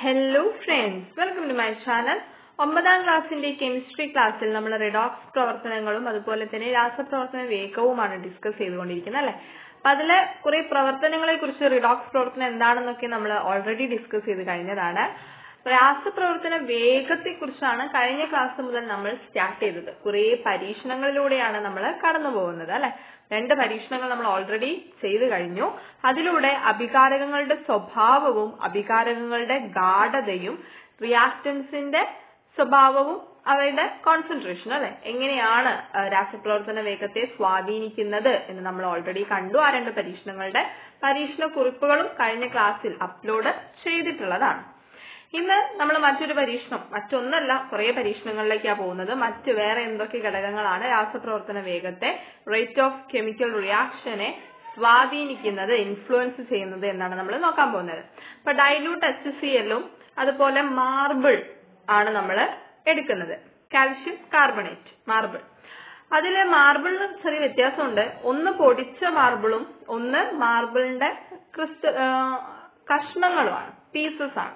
Hello friends welcome to my channel ഒമ്പതാം ക്ലാസ്സിന്റെ chemistry ക്ലാസ്സിൽ നമ്മൾ റിഡോക്സ് പ്രവർത്തനങ്ങളും അതുപോലെ തന്നെ രാസപ്രവർത്തന വേഗവുമാണ് ഡിസ്കസ് ചെയ്തുകൊണ്ടിരിക്കുന്നത് അല്ലെ അപ്പൊ അതില് കുറെ പ്രവർത്തനങ്ങളെ കുറിച്ച് റിഡോക്സ് പ്രവർത്തനം എന്താണെന്നൊക്കെ നമ്മൾ ഓൾറെഡി ഡിസ്കസ് ചെയ്ത് കഴിഞ്ഞതാണ് രാസപ്രവർത്തന വേഗത്തെ കുറിച്ചാണ് കഴിഞ്ഞ ക്ലാസ് മുതൽ നമ്മൾ സ്റ്റാർട്ട് ചെയ്തത് കുറെ പരീക്ഷണങ്ങളിലൂടെയാണ് നമ്മൾ കടന്നു പോകുന്നത് അല്ലെ രണ്ട് പരീക്ഷണങ്ങൾ നമ്മൾ ഓൾറെഡി ചെയ്തു കഴിഞ്ഞു അതിലൂടെ അഭികാരകങ്ങളുടെ സ്വഭാവവും അഭികാരകങ്ങളുടെ ഗാഠതയും റിയാക്ടൻസിന്റെ സ്വഭാവവും അവയുടെ കോൺസെൻട്രേഷൻ അല്ലെ എങ്ങനെയാണ് അഹ് രാസപ്രവർത്തന വേഗത്തെ സ്വാധീനിക്കുന്നത് എന്ന് നമ്മൾ ഓൾറെഡി കണ്ടു ആ രണ്ട് പരീക്ഷണങ്ങളുടെ പരീക്ഷണ കുറിപ്പുകളും കഴിഞ്ഞ ക്ലാസ്സിൽ അപ്ലോഡ് ചെയ്തിട്ടുള്ളതാണ് ഇന്ന് നമ്മൾ മറ്റൊരു പരീക്ഷണം മറ്റൊന്നല്ല കുറെ പരീക്ഷണങ്ങളിലേക്കാണ് പോകുന്നത് മറ്റ് വേറെ എന്തൊക്കെ ഘടകങ്ങളാണ് രാസപ്രവർത്തന വേഗത്തെ റേറ്റ് ഓഫ് കെമിക്കൽ റിയാക്ഷനെ സ്വാധീനിക്കുന്നത് ഇൻഫ്ലുവൻസ് ചെയ്യുന്നത് എന്നാണ് നമ്മൾ നോക്കാൻ പോകുന്നത് ഇപ്പൊ ഡൈല്യൂട്ട് എച്ച് സി എല്ലും അതുപോലെ മാർബിൾ ആണ് നമ്മൾ എടുക്കുന്നത് കാൽഷ്യം കാർബണേറ്റ് മാർബിൾ അതില് മാർബിളിന് ചെറിയ വ്യത്യാസമുണ്ട് ഒന്ന് പൊടിച്ച മാർബിളും ഒന്ന് മാർബിളിന്റെ ക്രിസ്റ്റ കഷ്ണങ്ങളുമാണ് പീസസ് ആണ്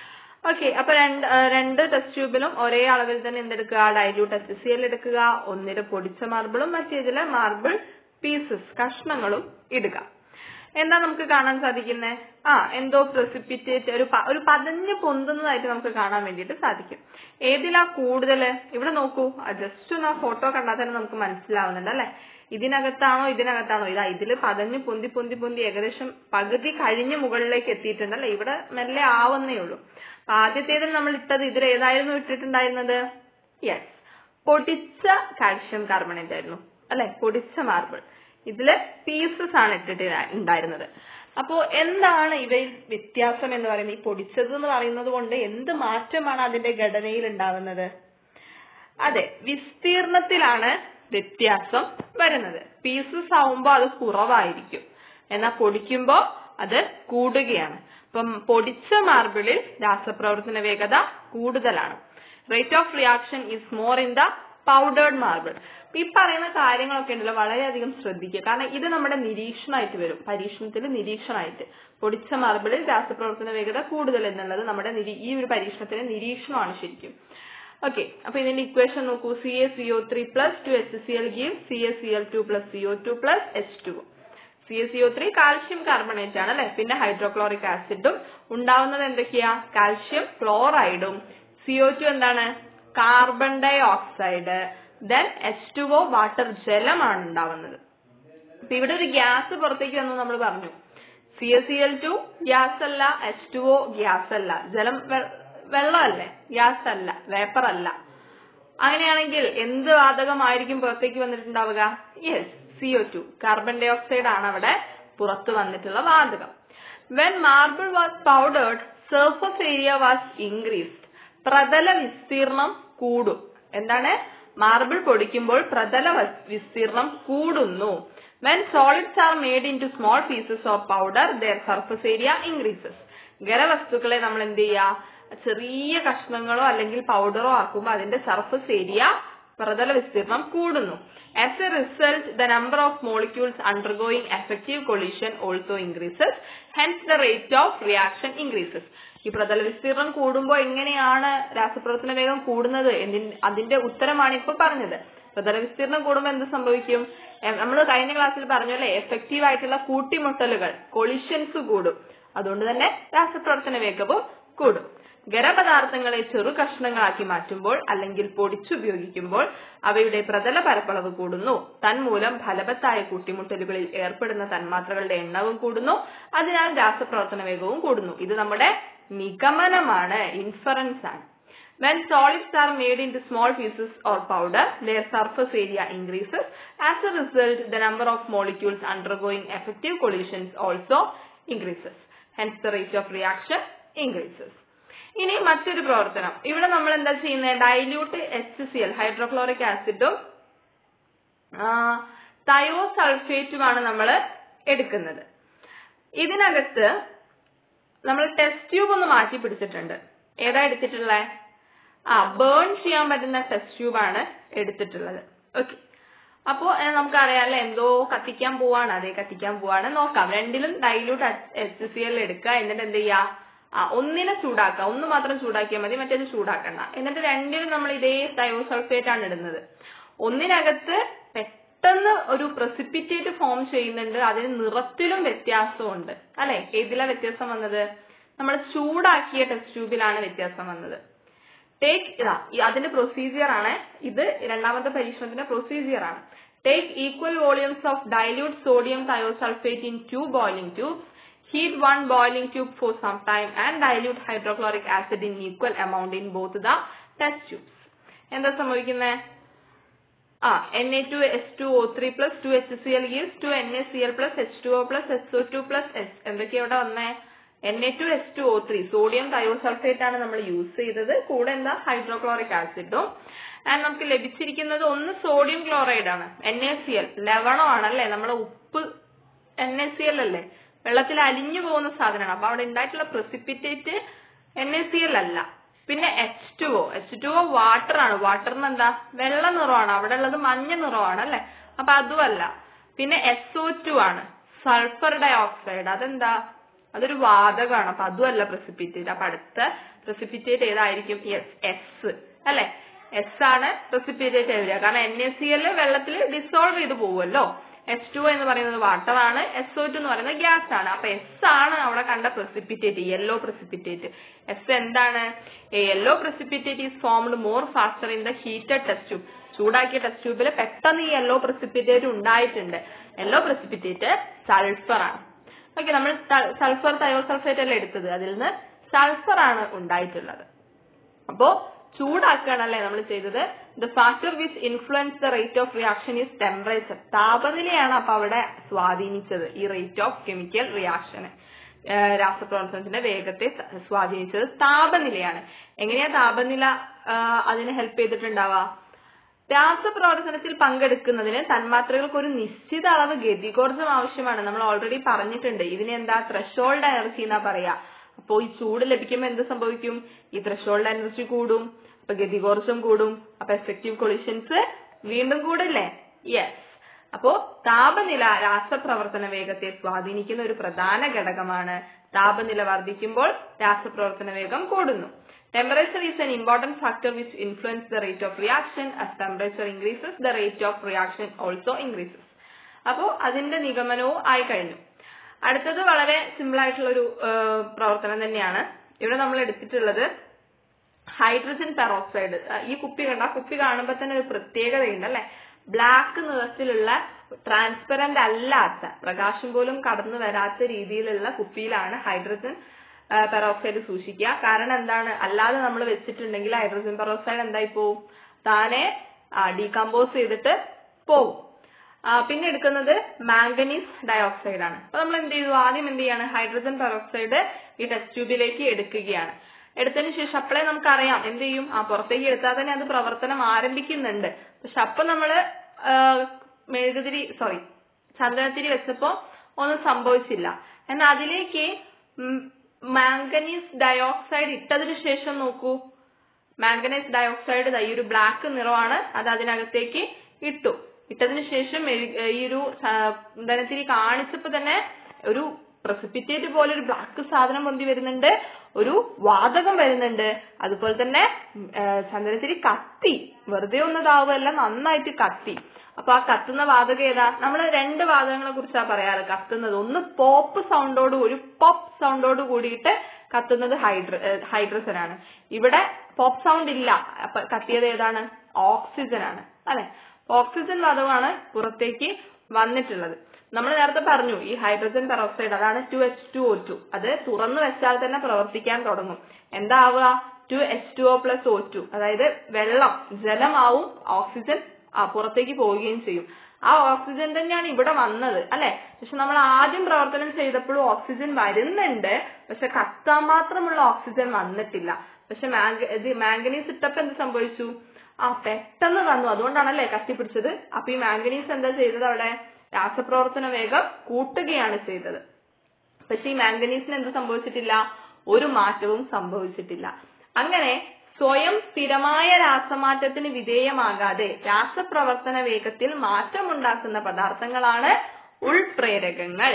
ഓക്കെ അപ്പൊ രണ്ട് ആ, രണ്ട് ടെസ്റ്റ് ട്യൂബിലും ഒരേ അളവിൽ തന്നെ എന്തെടുക്കുക ഡൈല്യൂട്ട് എച്ച് സി എൽ എടുക്കുക ഒന്നില് പൊടിച്ച മാർബിളും മറ്റേതില് മാർബിൾ പീസസ് കഷ്ണങ്ങളും ഇടുക എന്താ നമുക്ക് കാണാൻ സാധിക്കുന്നത് ആ എന്തോ പ്രസിപ്പിറ്റേറ്റ് ഒരു പ- ഒരു പതഞ്ഞ് പൊന്തുന്നതായിട്ട് നമുക്ക് കാണാൻ വേണ്ടിയിട്ട് സാധിക്കും ഏതിലാ കൂടുതല് ഇവിടെ നോക്കൂ ജസ്റ്റ് ഒന്ന് ആ ഫോട്ടോ കണ്ടാൽ തന്നെ നമുക്ക് മനസ്സിലാവുന്നുണ്ട് അല്ലെ ഇതിനകത്താണോ ഇതിനകത്താണോ ഇതാ ഇതില് പതഞ്ഞ് പൊന്തി പൊന്തി പൊന്തി ഏകദേശം പകുതി കഴിഞ്ഞ് മുകളിലേക്ക് എത്തിയിട്ടുണ്ട് അല്ലെ ഇവിടെ മെല്ലെ ആവുന്നേ ഉള്ളൂ അപ്പൊ ആദ്യത്തേതിൽ നമ്മൾ ഇട്ടത് ഇതിൽ ഏതായിരുന്നു ഇട്ടിട്ടുണ്ടായിരുന്നത് യെസ് പൊടിച്ച കാൽഷ്യം കാർബണേറ്റ് ആയിരുന്നു അല്ലെ പൊടിച്ച മാർബിൾ ഇതില് പീസസ് ആണ് ഇട്ടിട്ട് ഉണ്ടായിരുന്നത് അപ്പോ എന്താണ് ഇവയിൽ വ്യത്യാസം എന്ന് പറയുന്നത് ഈ പൊടിച്ചത് എന്ന് പറയുന്നത് കൊണ്ട് എന്ത് മാറ്റമാണ് അതിന്റെ ഘടനയിൽ ഉണ്ടാവുന്നത് അതെ വിസ്തീർണത്തിലാണ് വ്യത്യാസം വരുന്നത് പീസസ് ആവുമ്പോൾ അത് കുറവായിരിക്കും എന്നാൽ പൊടിക്കുമ്പോ അത് കൂടുകയാണ് അപ്പം പൊടിച്ച മാർബിളിൽ രാസപ്രവർത്തന വേഗത കൂടുതലാണ് rate of reaction is more in the powdered marble ഈ പറയുന്ന കാര്യങ്ങളൊക്കെ ഉണ്ടല്ലോ വളരെയധികം ശ്രദ്ധിക്കുക കാരണം ഇത് നമ്മുടെ നിരീക്ഷണമായിട്ട് വരും പരീക്ഷണത്തിൽ നിരീക്ഷണമായിട്ട് പൊടിച്ച മാർബിളിൽ രാസപ്രവർത്തന വേഗത കൂടുതൽ എന്നുള്ളത് നമ്മുടെ നിരീ- ഈ ഒരു പരീക്ഷണത്തിലെ നിരീക്ഷണമാണ് ശരിക്കും ഓക്കെ അപ്പൊ ഇതിന്റെ ഇക്വേഷൻ നോക്കൂ C A C O three plus two H C L give C A C L two plus C O two plus H two C A C O three calcium carbonate ആണ് അല്ലെ പിന്നെ hydrochloric ആസിഡും ഉണ്ടാവുന്നത് എന്തൊക്കെയാ calcium ക്ലോറൈഡും C O two എന്താണ് carbon dioxide then H two O water ജലമാണ് ഉണ്ടാവുന്നത് അപ്പൊ ഇവിടെ ഒരു ഗ്യാസ് പുറത്തേക്ക് വന്നു നമ്മൾ പറഞ്ഞു C S C L two gas അല്ല എച്ച് ടു ഒ ഗ്യാസ് അല്ല ജലം വെ- വെള്ളമല്ലേ ഗ്യാസ് അല്ല വേപ്പർ അല്ല അങ്ങനെയാണെങ്കിൽ എന്ത് വാതകമായിരിക്കും പുറത്തേക്ക് വന്നിട്ടുണ്ടാവുക yes CO two carbon dioxide ആണ് അവിടെ പുറത്തു വന്നിട്ടുള്ള വാതകം when marble was powdered surface area was increased പ്രതല വിസ്തീർണം കൂടും എന്താണ് മാർബിൾ പൊടിക്കുമ്പോൾ പ്രതല വസ്- വിസ്തീർണം കൂടുന്നു when solids are made into small pieces of powder the surface area increases ഖരവസ്തുക്കളെ നമ്മൾ എന്ത് ചെയ്യുക ചെറിയ കഷ്ണങ്ങളോ അല്ലെങ്കിൽ പൗഡറോ ആക്കുമ്പോൾ അതിന്റെ സർഫസ് ഏരിയ പ്രതല വിസ്തീർണം കൂടുന്നു as a result the number of molecules undergoing effective collision also increases hence the rate of reaction increases ഈ പ്രതല വിസ്തീർണം കൂടുമ്പോൾ എങ്ങനെയാണ് രാസപ്രവർത്തന വേഗം കൂടുന്നത് എന്നി- അതിന്റെ ഉത്തരമാണ് ഇപ്പൊ പറഞ്ഞത് പ്രതല വിസ്തീർണം കൂടുമ്പോൾ എന്ത് സംഭവിക്കും നമ്മൾ കഴിഞ്ഞ ക്ലാസ്സിൽ പറഞ്ഞല്ലേ എഫക്റ്റീവ് ആയിട്ടുള്ള കൂട്ടിമുട്ടലുകൾ കൊളിഷൻസ് കൂടും അതുകൊണ്ട് തന്നെ രാസപ്രവർത്തന വേഗവും കൂടും ഖരപദാർത്ഥങ്ങളെ ചെറു കഷ്ണങ്ങളാക്കി മാറ്റുമ്പോൾ അല്ലെങ്കിൽ പൊടിച്ചുപയോഗിക്കുമ്പോൾ അവയുടെ പ്രതല പരപ്പളവ് കൂടുന്നു തന്മൂലം ഫലവത്തായ കൂട്ടിമുട്ടലുകളിൽ ഏർപ്പെടുന്ന തന്മാത്രകളുടെ എണ്ണവും കൂടുന്നു അതിനാൽ രാസപ്രവർത്തന വേഗവും കൂടുന്നു ഇത് നമ്മുടെ നിഗമനമാണ് ഇൻഫറൻസ് ആണ് When solids are made into small pieces or powder, their surface area increases. As a result, the number of molecules undergoing effective collisions also increases. Hence, the rate of reaction increases. ഇനി മറ്റൊരു പ്രവർത്തനം ഇവിടെ നമ്മൾ എന്താ ചെയ്യുന്നത് dilute H C L hydrochloric ആസിഡും തയോസൾഫേറ്റുമാണ് നമ്മൾ എടുക്കുന്നത് ഇതിനകത്ത് നമ്മൾ ടെസ്റ്റ് ട്യൂബ് ഒന്ന് മാറ്റി പിടിച്ചിട്ടുണ്ട് ഏതാ എടുത്തിട്ടുള്ളത് ആ ബേൺ ചെയ്യാൻ പറ്റുന്ന ടെസ്റ്റ് ട്യൂബ് ആണ് എടുത്തിട്ടുള്ളത് ഓക്കെ അപ്പോ ഏഹ്, നമുക്കറിയാം അല്ലെ എന്തോ കത്തിക്കാൻ പോവാണ് അതെ കത്തിക്കാൻ പോവാണ് നോക്കാം രണ്ടിലും ഡൈല്യൂട്ട് എച്ച് സി എൽ എടുക്കുക എന്നിട്ട് എന്ത് ചെയ്യാ ആ ഒന്നിനെ ചൂടാക്കുക ഒന്ന് മാത്രം ചൂടാക്കിയാൽ മതി മറ്റേത് ചൂടാക്കണ്ട എന്നിട്ട് രണ്ടിനും നമ്മൾ ഇതേ തയോസൾഫേറ്റ് ആണ് ഇടുന്നത് ഒന്നിനകത്ത് പെട്ടെന്ന് ഒരു പ്രസിപ്പിറ്റേറ്റ് ഫോം ചെയ്യുന്നുണ്ട് അതിന് നിറത്തിലും വ്യത്യാസമുണ്ട് അല്ലെ ഏതിലാ വ്യത്യാസം വന്നത് നമ്മൾ ചൂടാക്കിയ ടെസ്റ്റ് ട്യൂബിലാണ് വ്യത്യാസം വന്നത് ടേക്ക് ഇതാ ഈ അതിന്റെ പ്രൊസീജിയർ ആണ് ഇത് രണ്ടാമത്തെ പരീക്ഷണത്തിന്റെ പ്രൊസീജിയർ ആണ് take equal volumes of dilute sodium thiosulphate in two boiling tubes heat one boiling tube for some time and dilute hydrochloric acid in equal amount in both the test tubes എന്താ സംഭവിക്കുന്നത് ആ N A two S two O three plus two H C L is two N A C L plus H two O plus S O two plus S എന്തൊക്കെയാ ഇവിടെ വന്നേ N A two S two O three sodium thiosulphate ആണ് നമ്മൾ use ചെയ്തത് കൂടെ എന്താ hydrochloric ആസിഡും and നമുക്ക് ലഭിച്ചിരിക്കുന്നത് ഒന്ന് സോഡിയം ക്ലോറൈഡ് ആണ് എൻ എ സി എൽ ലവണമാണ് അല്ലേ നമ്മളെ ഉപ്പ് എൻ എ സി എൽ അല്ലേ വെള്ളത്തിൽ അലിഞ്ഞു പോകുന്ന സാധനമാണ് അപ്പൊ അവിടെ ഉണ്ടായിട്ടുള്ള precipitate N A C L അല്ല പിന്നെ H two O H two O water ആണ് വാട്ടറിന് എന്താ വെള്ള നിറമാണ് അവിടെ ഉള്ളത് മഞ്ഞ നിറമാണ് അല്ലെ അപ്പൊ അതുമല്ല പിന്നെ എസ് ഒ ടു ആണ് സൾഫർ ഡയോക്സൈഡ് അതെന്താ അതൊരു വാതകമാണ് അപ്പൊ അതുമല്ല പ്രസിപ്പിറ്റേറ്റ് അപ്പൊ അടുത്ത പ്രസിപ്പിറ്റേറ്റ് ഏതായിരിക്കും യെസ് എസ് അല്ലെ എസ് ആണ് പ്രസിപ്പിറ്റേറ്റ് വരിക കാരണം എൻ എസ് സി എൽ വെള്ളത്തിൽ ഡിസോൾവ് ചെയ്ത് പോകുമല്ലോ എസ് ടു എന്ന് പറയുന്നത് വാട്ടർ ആണ് എസ് ഒ ടു എന്ന് പറയുന്നത് ഗ്യാസ് ആണ് അപ്പൊ എസ് ആണ് അവിടെ കണ്ട പ്രസിപ്പിറ്റേറ്റ് യെല്ലോ പ്രസിപ്പിറ്റേറ്റ് എസ് എന്താണ് a yellow precipitate is formed more faster in the heated test tube ചൂടാക്കിയ ടെസ്റ്റ് ട്യൂബിൽ പെട്ടെന്ന് ഈ യെല്ലോ പ്രസിപ്പിറ്റേറ്റ് ഉണ്ടായിട്ടുണ്ട് യെല്ലോ പ്രസിപ്പിറ്റേറ്റ് സൾഫർ ആണ് ഓക്കെ നമ്മൾ സൾഫർ തയോസൾഫേറ്റ് അല്ലേ എടുത്തത് അതിൽ നിന്ന് സൾഫർ ആണ് ഉണ്ടായിട്ടുള്ളത് അപ്പോ ചൂടാക്കുകയാണല്ലേ നമ്മൾ ചെയ്തത് the factor which influence the rate of reaction is temperature താപനിലയാണ് അപ്പൊ അവിടെ സ്വാധീനിച്ചത് ഈ റേറ്റ് ഓഫ് കെമിക്കൽ റിയാക്ഷന് രാസപ്രവർത്തനത്തിന്റെ വേഗത്തെ സ്വാധീനിച്ചത് താപനിലയാണ് എങ്ങനെയാ താപനില അതിനെ ഹെൽപ്പ് ചെയ്തിട്ടുണ്ടാവുക രാസപ്രവർത്തനത്തിൽ പങ്കെടുക്കുന്നതിന് തന്മാത്രകൾക്ക് ഒരു നിശ്ചിത അളവ് ഗതികോർജം ആവശ്യമാണ് നമ്മൾ ഓൾറെഡി പറഞ്ഞിട്ടുണ്ട് ഇതിന് എന്താ ത്രഷോൾഡ് എനർജി എന്നാ പറയാ അപ്പോ ഈ ചൂട് ലഭിക്കുമ്പോൾ എന്ത് സംഭവിക്കും ഈ ത്രഷോൾഡ് എനർജി കൂടും അപ്പൊ ഗതികോർജം കൂടും അപ്പൊ എഫക്റ്റീവ് കൊളിഷൻസ് വീണ്ടും കൂടില്ലേ യെസ് അപ്പോ താപനില രാസപ്രവർത്തന വേഗത്തെ സ്വാധീനിക്കുന്ന ഒരു പ്രധാന ഘടകമാണ് താപനില വർദ്ധിക്കുമ്പോൾ രാസപ്രവർത്തന വേഗം കൂടുന്നു Temperature is an important factor which influences the rate of reaction. As temperature increases, the rate of reaction also increases. അപ്പോ അതിന്റെ നിഗമനവും ആയി കഴിഞ്ഞു അടുത്തത് വളരെ സിമ്പിൾ ആയിട്ടുള്ള ഒരു പ്രവർത്തനം തന്നെയാണ് ഇവിടെ നമ്മൾ എടുത്തിട്ടുള്ളത് ഹൈഡ്രജൻ പെറോക്സൈഡ് ഈ കുപ്പി കണ്ട ആ കുപ്പി കാണുമ്പോൾ തന്നെ ഒരു പ്രത്യേകതയുണ്ട് അല്ലെ ബ്ലാക്ക് നിറത്തിലുള്ള ട്രാൻസ്പെറന്റ് അല്ലാത്ത പ്രകാശം പോലും കടന്നു വരാത്ത രീതിയിലുള്ള കുപ്പിയിലാണ് ഹൈഡ്രജൻ പെറോക്സൈഡ് സൂക്ഷിക്കുക കാരണം എന്താണ് അല്ലാതെ നമ്മൾ വെച്ചിട്ടുണ്ടെങ്കിൽ ഹൈഡ്രജൻ പെറോക്സൈഡ് എന്തായി പോവും താനെ ഡീകമ്പോസ് ചെയ്തിട്ട് പോവും പിന്നെ എടുക്കുന്നത് മാംഗനീസ് ഡയോക്സൈഡ് ആണ് അപ്പൊ നമ്മൾ എന്ത് ചെയ്തു ആദ്യം എന്ത് ചെയ്യാണ് ഹൈഡ്രജൻ പെറോക്സൈഡ് ഈ ടെസ്റ്റ് ട്യൂബിലേക്ക് എടുക്കുകയാണ് എടുത്തതിന് ശേഷം അപ്പോഴേ നമുക്കറിയാം എന്ത് ചെയ്യും ആ പുറത്തേക്ക് എടുത്താൽ തന്നെ അത് പ്രവർത്തനം ആരംഭിക്കുന്നുണ്ട് പക്ഷെ അപ്പൊ നമ്മള് മെഴുകുതിരി സോറി ചന്ദനത്തിരി വെച്ചപ്പോ ഒന്നും സംഭവിച്ചില്ല എന്നാൽ അതിലേക്ക് മാംഗനീസ് ഡയോക്സൈഡ് ഇട്ടതിന് ശേഷം നോക്കൂ മാംഗനീസ് ഡയോക്സൈഡ് ഈ ഒരു ബ്ലാക്ക് നിറമാണ് അത് അതിനകത്തേക്ക് ഇട്ടു ഇട്ടതിന് ശേഷം ഈ ഒരു ചന്ദനത്തിരി കാണിച്ചപ്പോ തന്നെ ഒരു പ്രസിപ്പിറ്റേറ്റ് പോലെ ഒരു ബ്ലാക്ക് സാധനം പൊന്തി വരുന്നുണ്ട് ഒരു വാതകം വരുന്നുണ്ട് അതുപോലെ തന്നെ ചന്ദനത്തിരി കത്തി വെറുതെ ഒന്നതാവുമല്ല നന്നായിട്ട് കത്തി അപ്പൊ ആ കത്തുന്ന വാതകം ഏതാ നമ്മൾ രണ്ട് വാതകങ്ങളെ കുറിച്ചാ പറയാറ് കത്തുന്നത് ഒന്ന് പോപ്പ് സൗണ്ടോട് ഒരു പോപ്പ് സൗണ്ടോട് കൂടിയിട്ട് കത്തുന്നത് ഹൈഡ്ര ഹൈഡ്രജൻ ആണ് ഇവിടെ പോപ്പ് സൗണ്ട് ഇല്ല അപ്പൊ കത്തിയത് ഏതാണ് ഓക്സിജൻ ആണ് അല്ലെ ഓക്സിജൻ വാതകമാണ് പുറത്തേക്ക് വന്നിട്ടുള്ളത് നമ്മൾ നേരത്തെ പറഞ്ഞു ഈ ഹൈഡ്രജൻ പെറോക്സൈഡ് അതാണ് two H two O two അത് തുറന്നു വെച്ചാൽ തന്നെ പ്രവർത്തിക്കാൻ തുടങ്ങും എന്താവുക two H two O plus O two അതായത് വെള്ളം ജലമാവും ഓക്സിജൻ ആ പുറത്തേക്ക് പോവുകയും ചെയ്യും ആ ഓക്സിജൻ തന്നെയാണ് ഇവിടെ വന്നത് അല്ലെ പക്ഷെ നമ്മൾ ആദ്യം പ്രവർത്തനം ചെയ്തപ്പോഴും ഓക്സിജൻ വരുന്നുണ്ട് പക്ഷെ കത്താൻ മാത്രമുള്ള ഓക്സിജൻ വന്നിട്ടില്ല പക്ഷെ ഇത് മാംഗനീസ് ഇട്ടപ്പോ എന്ത് സംഭവിച്ചു ആ പെട്ടെന്ന് വന്നു അതുകൊണ്ടാണല്ലേ കത്തിപ്പിടിച്ചത് അപ്പൊ ഈ മാംഗനീസ് എന്താ ചെയ്തത് അവിടെ രാസപ്രവർത്തന വേഗം കൂട്ടുകയാണ് ചെയ്തത് പക്ഷെ ഈ മാംഗനീസിന് എന്ത് സംഭവിച്ചിട്ടില്ല ഒരു മാറ്റവും സംഭവിച്ചിട്ടില്ല അങ്ങനെ സ്വയം സ്ഥിരമായ രാസമാറ്റത്തിന് വിധേയമാകാതെ രാസപ്രവർത്തന വേഗത്തിൽ മാറ്റമുണ്ടാക്കുന്ന പദാർത്ഥങ്ങളാണ് ഉൾപ്രേരകങ്ങൾ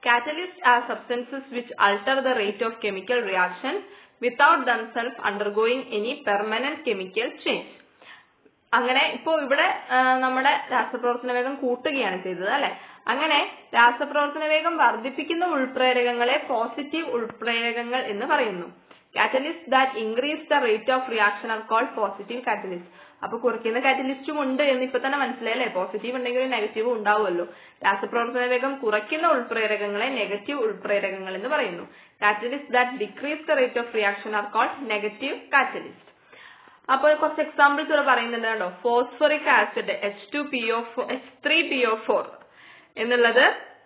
catalysts are substances which alter the rate of chemical reactions without themselves undergoing any permanent chemical change അങ്ങനെ ഇപ്പോ ഇവിടെ ആ, നമ്മുടെ രാസപ്രവർത്തന വേഗം കൂട്ടുകയാണ് ചെയ്തത് അല്ലെ അങ്ങനെ രാസപ്രവർത്തന വേഗം വർദ്ധിപ്പിക്കുന്ന ഉൾപ്രേരകങ്ങളെ പോസിറ്റീവ് ഉൾപ്രേരകങ്ങൾ എന്ന് പറയുന്നു catalyst that increase the rate of reaction are called positive catalyst അപ്പൊ കുറയ്ക്കുന്ന കാറ്റലിസ്റ്റും ഉണ്ട് എന്ന് ഇപ്പൊ തന്നെ മനസ്സിലായി അല്ലെ പോസിറ്റീവ് ഉണ്ടെങ്കിൽ നെഗറ്റീവ് ഉണ്ടാവുമല്ലോ രാസപ്രവർത്തന വേഗം കുറയ്ക്കുന്ന ഉൾപ്രേരകങ്ങളെ നെഗറ്റീവ് ഉൾപ്രേരകങ്ങൾ എന്ന് പറയുന്നു catalyst that decrease the rate of reaction are called negative catalyst അപ്പോൾ കുറച്ച് എക്സാമ്പിൾസ് ഇവിടെ പറയുന്നുണ്ട് കേട്ടോ phosphoric acid H two P O H three P O four എന്നുള്ളത്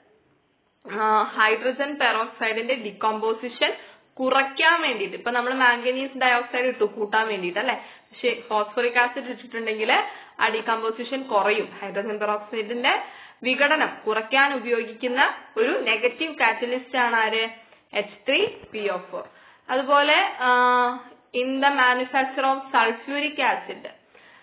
ഹൈഡ്രജൻ പെറോക്സൈഡിന്റെ ഡികമ്പോസിഷൻ കുറയ്ക്കാൻ വേണ്ടിയിട്ട് ഇപ്പൊ നമ്മൾ മാംഗനീസ് ഡയോക്സൈഡ് ഇട്ടു കൂട്ടാൻ വേണ്ടിയിട്ട് അല്ലെ പക്ഷെ ഫോസ്ഫറിക് ആസിഡ് ഇട്ടിട്ടുണ്ടെങ്കിൽ ആ ഡികമ്പോസിഷൻ കുറയും ഹൈഡ്രജൻ പെറോക്സൈഡിന്റെ വിഘടനം കുറയ്ക്കാൻ ഉപയോഗിക്കുന്ന ഒരു നെഗറ്റീവ് കാറ്റലിസ്റ്റ് ആണ് ആര് H three P O four അതുപോലെ in the manufacture of sulphuric acid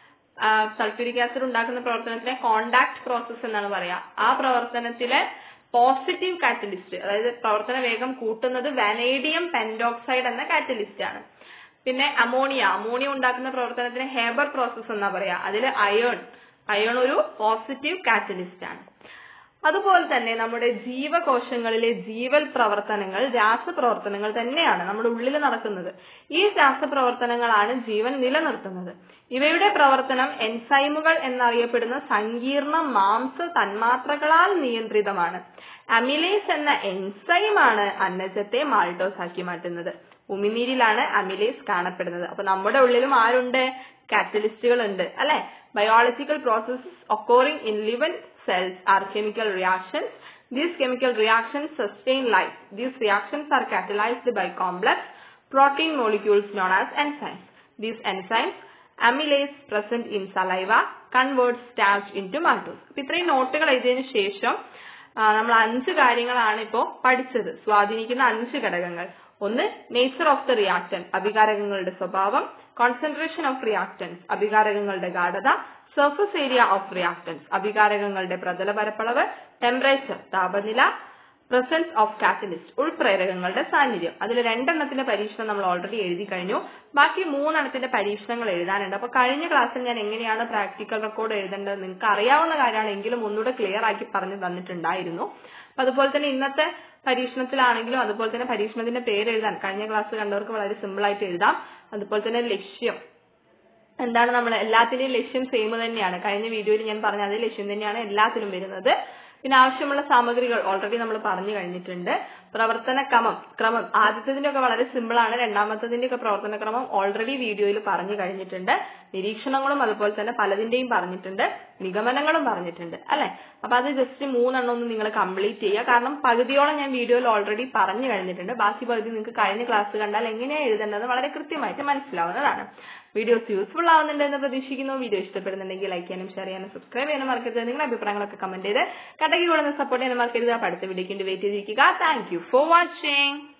sulphuric acid ഉണ്ടാക്കുന്ന പ്രവർത്തനത്തിനെ കോണ്ടാക്ട് പ്രോസസ് എന്നാണ് പറയാ ആ പ്രവർത്തനത്തിലെ പോസിറ്റീവ് കാറ്റലിസ്റ്റ് അതായത് പ്രവർത്തന വേഗം കൂട്ടുന്നത് വാനേഡിയം പെൻഡോക്സൈഡ് എന്ന കാറ്റലിസ്റ്റ് ആണ് പിന്നെ അമോണിയ അമോണിയ ഉണ്ടാക്കുന്ന പ്രവർത്തനത്തിന് ഹേബർ പ്രോസസ് എന്നാ പറയാ അതിൽ അയേൺ അയേൺ ഒരു പോസിറ്റീവ് കാറ്റലിസ്റ്റ് ആണ് അതുപോലെ തന്നെ നമ്മുടെ ജീവകോശങ്ങളിലെ ജീവൽ പ്രവർത്തനങ്ങൾ രാസപ്രവർത്തനങ്ങൾ തന്നെയാണ് നമ്മുടെ ഉള്ളിൽ നടക്കുന്നത് ഈ രാസപ്രവർത്തനങ്ങളാണ് ജീവൻ നിലനിർത്തുന്നത് ഇവയുടെ പ്രവർത്തനം എൻസൈമുകൾ എന്നറിയപ്പെടുന്ന സങ്കീർണ മാംസ തന്മാത്രകളാൽ നിയന്ത്രിതമാണ് അമിലേസ് എന്ന എൻസൈമാണ് അന്നജത്തെ മാൾട്ടോസ് ആക്കി മാറ്റുന്നത് ഉമിനീരിലാണ് അമിലേസ് കാണപ്പെടുന്നത് അപ്പൊ നമ്മുടെ ഉള്ളിലും ആരുണ്ട് കാറ്റലിസ്റ്റുകൾ ഉണ്ട് അല്ലെ biological processes occurring in living cells are chemical reactions. These chemical reactions sustain life. These reactions are catalyzed by complex protein molecules known as enzymes. These enzymes, amylase present in saliva, converts starch into maltose. അപ്പൊ ഇത്രയും നോട്ടുകൾ എഴുതിയതിനു ശേഷം ആ, നമ്മൾ അഞ്ച് കാര്യങ്ങളാണ് ഇപ്പോ പഠിച്ചത് സ്വാധീനിക്കുന്ന അഞ്ച് ഘടകങ്ങൾ ഒന്ന് നേച്ചർ ഓഫ് ദ റിയാക്ടൻ അഭികാരകങ്ങളുടെ സ്വഭാവം കോൺസെൻട്രേഷൻ ഓഫ് റിയാക്ടൻസ് അഭികാരകങ്ങളുടെ ഗാഠത സർഫസ് ഏരിയ ഓഫ് റിയാക്ടൻസ് അഭികാരകങ്ങളുടെ പ്രതല പരപ്പളവ് ടെമ്പറേച്ചർ താപനില പ്രസൻസ് ഓഫ് കാറ്റലിസ്റ്റ് ഉൾപ്രേരകങ്ങളുടെ സാന്നിധ്യം അതിൽ രണ്ടെണ്ണത്തിന്റെ പരീക്ഷണം നമ്മൾ ഓൾറെഡി എഴുതി കഴിഞ്ഞു ബാക്കി മൂന്നെണ്ണത്തിന്റെ പരീക്ഷണങ്ങൾ എഴുതാനുണ്ട് അപ്പൊ കഴിഞ്ഞ ക്ലാസ്സിൽ ഞാൻ എങ്ങനെയാണ് പ്രാക്ടിക്കൽ റെക്കോർഡ് എഴുതേണ്ടത് നിങ്ങൾക്ക് അറിയാവുന്ന കാര്യമാണ് എങ്കിലും ഒന്നുകൂടെ ക്ലിയർ ആക്കി പറഞ്ഞു തന്നിട്ടുണ്ടായിരുന്നു അപ്പൊ അതുപോലെ തന്നെ ഇന്നത്തെ പരീക്ഷണത്തിലാണെങ്കിലും അതുപോലെ തന്നെ പരീക്ഷണത്തിന്റെ പേര് എഴുതാൻ കഴിഞ്ഞ ക്ലാസ് കണ്ടവർക്ക് വളരെ സിമ്പിൾ ആയിട്ട് എഴുതാം അതുപോലെ തന്നെ ലക്ഷ്യം എന്താണ് നമ്മൾ എല്ലാത്തിന്റെയും ലക്ഷ്യം സെയിം തന്നെയാണ് കഴിഞ്ഞ വീഡിയോയിൽ ഞാൻ പറഞ്ഞ അതേ ലക്ഷ്യം തന്നെയാണ് എല്ലാത്തിലും വരുന്നത് പിന്നെ ആവശ്യമുള്ള സാമഗ്രികൾ ഓൾറെഡി നമ്മൾ പറഞ്ഞു കഴിഞ്ഞിട്ടുണ്ട് പ്രവർത്തന ക്രമം ക്രമം ആദ്യത്തതിന്റെ ഒക്കെ വളരെ സിമ്പിൾ ആണ് രണ്ടാമത്തതിന്റെ ഒക്കെ പ്രവർത്തന ക്രമം ഓൾറെഡി വീഡിയോയിൽ പറഞ്ഞു കഴിഞ്ഞിട്ടുണ്ട് നിരീക്ഷണങ്ങളും അതുപോലെ തന്നെ പലതിന്റെയും പറഞ്ഞിട്ടുണ്ട് നിഗമനങ്ങളും പറഞ്ഞിട്ടുണ്ട് അല്ലെ അപ്പൊ അത് ജസ്റ്റ് മൂന്നെണ്ണം ഒന്ന് നിങ്ങൾ കംപ്ലീറ്റ് ചെയ്യുക കാരണം പകുതിയോളം ഞാൻ വീഡിയോയിൽ ഓൾറെഡി പറഞ്ഞു കഴിഞ്ഞിട്ടുണ്ട് ബാക്കി പകുതി നിങ്ങൾക്ക് കഴിഞ്ഞ ക്ലാസ് കണ്ടാൽ എങ്ങനെയാണ് എഴുതേണ്ടത് വളരെ കൃത്യമായിട്ട് മനസ്സിലാവുന്നതാണ് വീഡിയോസ് യൂസ്ഫുൾ ആവുന്നുണ്ട് എന്ന് പ്രതീക്ഷിക്കുന്നു വീഡിയോ ഇഷ്ടപ്പെടുന്നുണ്ടെങ്കിൽ ലൈക്ക് ചെയ്യാനും ഷെയർ ചെയ്യാനും സബ്സ്ക്രൈബ് ചെയ്യാനും മറക്കരുത് നിങ്ങളുടെ അഭിപ്രായങ്ങളൊക്കെ കമന്റ് ചെയ്ത് കടക്കി കൂടുന്ന സപ്പോർട്ട് ചെയ്യാനും മറക്കരുത് അപ്പൊ അടുത്ത വീഡിയോക്ക് വേണ്ടി വെയിറ്റ് ചെയ്തിരിക്കുക താങ്ക് യു ഫോർ വാച്ചിങ്